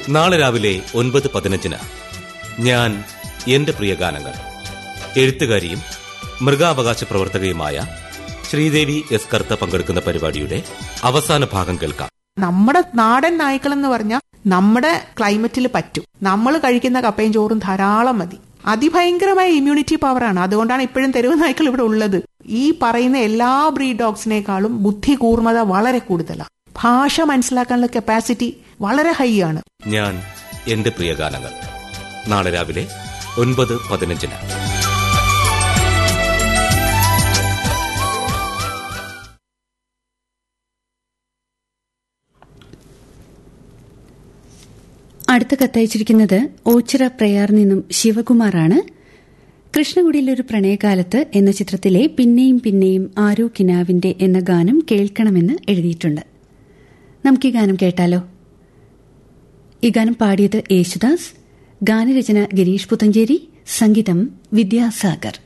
നാളെ രാവിലെ ഒൻപത് പതിനഞ്ചിന് ഞാൻ എന്റെ പ്രിയ ഗാനങ്ങൾ എഴുത്തുകാരിയും മൃഗാവകാശ പ്രവർത്തകയുമായ ശ്രീദേവി എസ് കർത്ത പങ്കെടുക്കുന്ന പരിപാടിയുടെ അവസാന ഭാഗം കേൾക്കാം നമ്മുടെ നാടൻ നായ്ക്കൾ എന്ന് പറഞ്ഞാൽ നമ്മുടെ ക്ലൈമറ്റിൽ പറ്റും നമ്മൾ കഴിക്കുന്ന കപ്പയും ചോറും ധാരാളം മതി അതിഭയങ്കരമായ ഇമ്മ്യൂണിറ്റി പവറാണ് അതുകൊണ്ടാണ് ഇപ്പോഴും തെരുവ് നായ്ക്കൾ ഇവിടെ ഉള്ളത് ഈ പറയുന്ന എല്ലാ ബ്രീഡ് ഡോഗ്സിനേക്കാളും ബുദ്ധി കൂർമ്മത വളരെ കൂടുതലാണ് ഭാഷ മനസ്സിലാക്കാനുള്ള കപ്പാസിറ്റി വളരെ ഹൈ ആണ് ഞാൻ എന്റെ പ്രിയ ഗാനങ്ങൾ നാളെ രാവിലെ ഒൻപത് പതിനഞ്ചിന് അടുത്ത കത്തയച്ചിരിക്കുന്നത് ഓച്ചിറ പ്രയാർ നിന്നും ശിവകുമാറാണ് കൃഷ്ണകുടിയിലെ ഒരു പ്രണയകാലത്ത് എന്ന ചിത്രത്തിലെ പിന്നെയും പിന്നെയും ആരോ കിനാവിന്റെ എന്ന ഗാനം കേൾക്കണമെന്ന് എഴുതിയിട്ടുണ്ട് നമുക്ക് ഈ ഗാനം കേട്ടാലോ ഈ ഗാനം പാടിയത് യേശുദാസ് ഗാനരചന ഗിരീഷ് പുത്തഞ്ചേരി സംഗീതം വിദ്യാസാഗർ